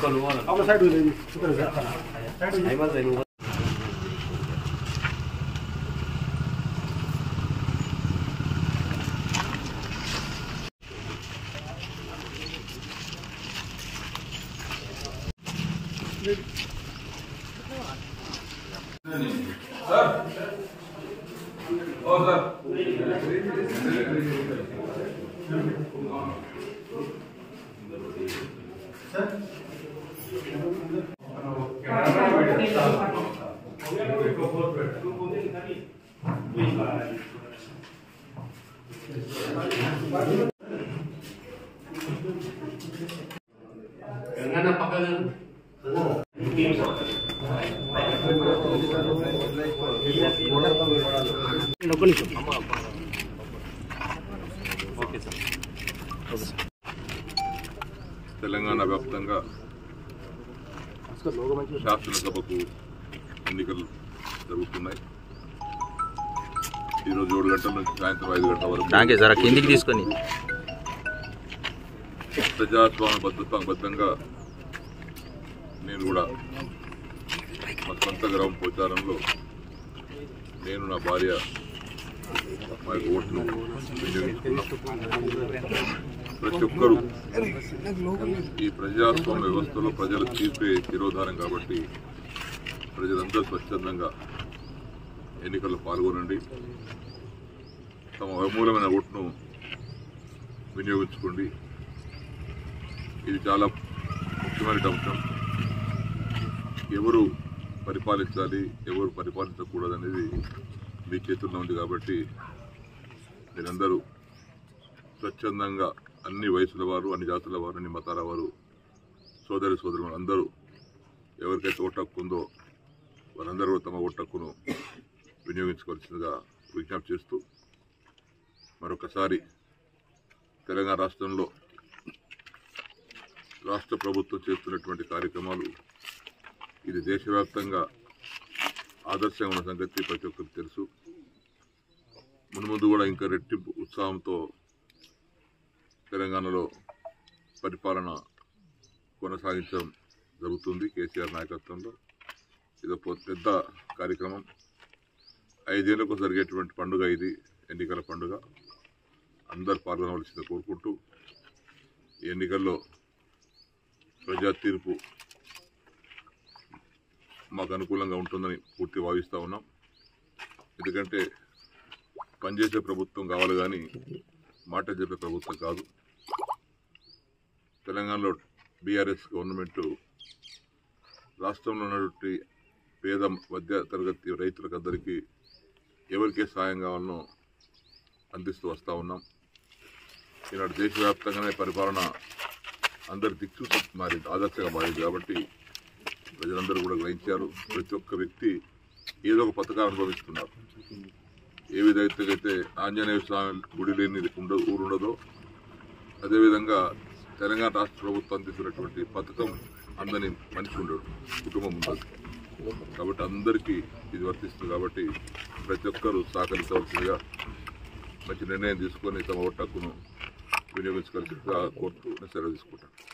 आपला साईड होईल तिकडे जा. Side होईल. ఒక్క నిమిషం తెలంగాణ వ్యాప్తంగా శాసనసభకు ఎన్నికలు జరుగుతున్నాయి ఈరోజు ఏడు గంటల నుంచి సాయంత్రం ఐదు గంటల వరకు దానికి జర కిందికి తీసుకొని ప్రజాస్వామ్య బద్ధత బద్ధంగా నేను కూడా మా సొంత గ్రామం ప్రచారంలో నేను నా భార్య మా యొక్క ఓటును వినియోగించుకున్నాం ప్రతి ఒక్కరూ ఈ ప్రజాస్వామ్య వ్యవస్థలో ప్రజల తీర్పే తిరోధానం కాబట్టి ప్రజలందరూ స్వచ్ఛందంగా ఎన్నికల్లో పాల్గొనండి తమ అమూలమైన ఓటును వినియోగించుకోండి ఇది చాలా ముఖ్యమైన అంశం ఎవరు పరిపాలించాలి ఎవరు పరిపాలించకూడదు అనేది మీ చేతుల్లో ఉంది కాబట్టి మీరందరూ స్వచ్ఛందంగా అన్ని వయసుల వారు అన్ని జాతుల వారు అన్ని మతాల వారు సోదరి సోదరులు అందరూ ఎవరికైతే ఓటు హక్కు ఉందో వారందరూ తమ ఓటు హక్కును వినియోగించుకోవాల్సిందిగా విజ్ఞప్తి చేస్తూ మరొకసారి తెలంగాణ రాష్ట్రంలో రాష్ట్ర ప్రభుత్వం చేస్తున్నటువంటి కార్యక్రమాలు ఇది దేశవ్యాప్తంగా ఆదర్శంగా ఉన్న సంగతి ప్రతి ఒక్కరికి తెలుసు మున్ముందు కూడా ఇంకా రెట్టింపు ఉత్సాహంతో తెలంగాణలో పరిపాలన కొనసాగించడం జరుగుతుంది కేసీఆర్ నాయకత్వంలో ఇది ఒక పెద్ద కార్యక్రమం ఐదేళ్లకు జరిగేటువంటి పండుగ ఇది ఎన్నికల పండుగ అందరు పాల్గొనవలసింది కోరుకుంటూ ఈ ఎన్నికల్లో ప్రజా తీర్పు మాకు అనుకూలంగా ఉంటుందని పూర్తి భావిస్తూ ఉన్నాం ఎందుకంటే పనిచేసే ప్రభుత్వం కావాలి కానీ మాట చెప్పే ప్రభుత్వం కాదు తెలంగాణలో బీఆర్ఎస్ గవర్నమెంట్ రాష్ట్రంలో ఉన్నటువంటి పేద మధ్య తరగతి రైతులకు అందరికీ ఎవరికే సాయం కావాలనో అందిస్తూ వస్తూ ఉన్నాం ఈనాడు దేశవ్యాప్తంగానే పరిపాలన అందరి దిక్సు మారింది ఆదర్శంగా మారింది కాబట్టి ప్రజలందరూ కూడా గ్రహించారు ప్రతి ఒక్క వ్యక్తి ఏదో ఒక పథకాన్ని అనుభవిస్తున్నారు ఏ విధంగా అయితే ఆంజనేయ స్వామి గుడి లేని ఉండ ఊరు ఉండదో అదేవిధంగా తెలంగాణ రాష్ట్ర ప్రభుత్వం అందిస్తున్నటువంటి పథకం అందని మనిషి ఉండడు కుటుంబం ఉండదు కాబట్టి అందరికీ ఇది వర్తిస్తుంది కాబట్టి ప్రతి ఒక్కరూ సహకరించవలసిందిగా మంచి నిర్ణయం తీసుకొని తమ ఓటు హక్కును వినియోగించుకోవాల్సిందిగా కోరుతూ నేను సెలవు తీసుకుంటాను